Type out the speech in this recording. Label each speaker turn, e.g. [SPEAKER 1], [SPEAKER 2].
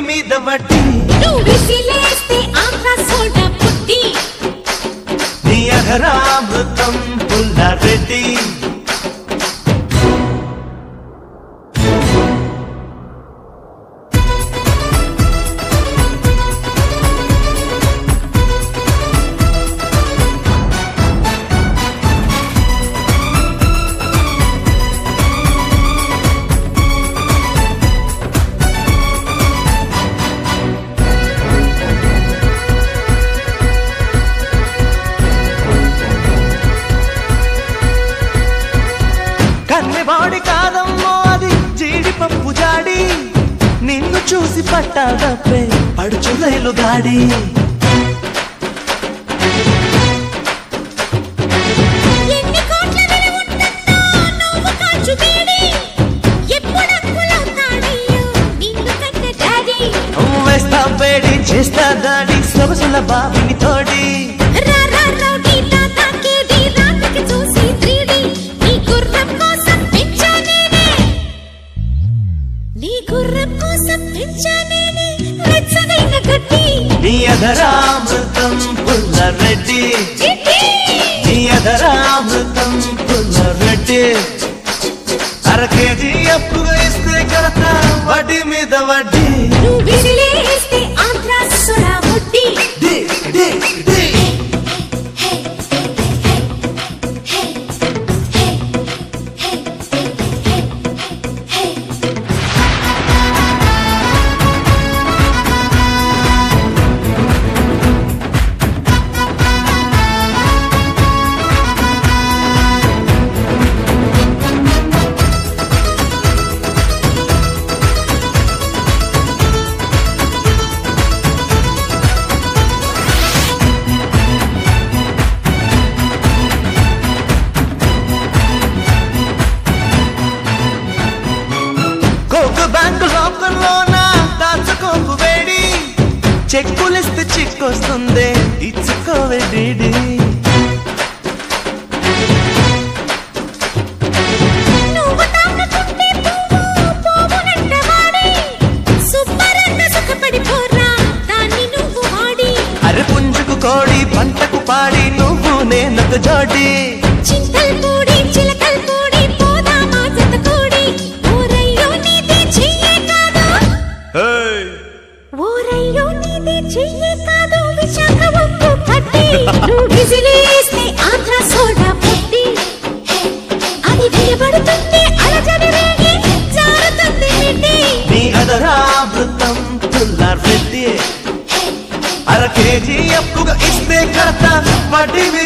[SPEAKER 1] మీద వడ్డీ
[SPEAKER 2] నువ్వు విసిలేస్తే ఆంధ్ర సోడా పుట్టి
[SPEAKER 1] నీ అఘరామృతం పుల్లారెడ్డి కన్నెవాడి కాదమ్మో అది జీడిపప్పు జాడి నిన్ను చూసి పట్టాదప్పే పడుచు రైలు గాడి
[SPEAKER 2] ఎన్ని కోట్ల విలువ ఉంటుందో నువ్వు కాచు వేడి ఎప్పుడు అప్పులవుతాడయ్యో నిన్ను కన్న డాడీ
[SPEAKER 1] వేస్తా వేడి చేస్తా దాడి సొగసుల బావిని తోడి
[SPEAKER 2] రా రా రౌడీ తాతాకేడి రాత్రికి చూసి 3D నీ గుర్రం కోసం పెంచా నేనే నీ గుర్రం కోసం పెంచా నేనే వెచ్చనైన గడ్డి
[SPEAKER 1] నీ అధరామృతం పుల్లరెడ్డి
[SPEAKER 2] చిట్టి
[SPEAKER 1] నీ అధరామృతం పుల్లరెడ్డి అర కేజీ అప్పుగా ఇస్తే కడతా వడ్డీ మీద వడ్డీ
[SPEAKER 2] నువ్వు విసిలేస్తే ఆంధ్ర సొడా ముట్టి
[SPEAKER 1] డి, డి, డి. కోకు బ్యాంకు లోకల్లోన దాచుకోకు వేడి చెక్కులిస్తే చిక్కొస్తుంది ఇచ్చుకోవే డీడీ
[SPEAKER 2] నువ్వు తాకకుంటే పువ్వు పోవునంట వాడి సుబ్బరన్న సుఖపడిపోరా దాన్ని నువ్వు వాడి
[SPEAKER 1] అరే పుంజుకు కోడి పంటకు పాడి నువ్వు నేనొక జోడి
[SPEAKER 2] చింతల్ పూడి చిలకల్ పూడి పోదామా జత కూడి ఓరయ్యో నీది చెయ్యే కాదు ఓరయ్యో నీది చెయ్యే కాదు విశాఖ ఉప్పు పట్టి నువ్వు విసిలేస్తే ఆంధ్ర సోడా పుట్టి అది వినబడుతుంది అలజడి రేగి జారుతుంది మిడ్డి
[SPEAKER 1] నీ అదరామృతం పుల్లారెడ్డి అర కేజీ అప్పుగా ఇస్తే కడతా వడ్డీ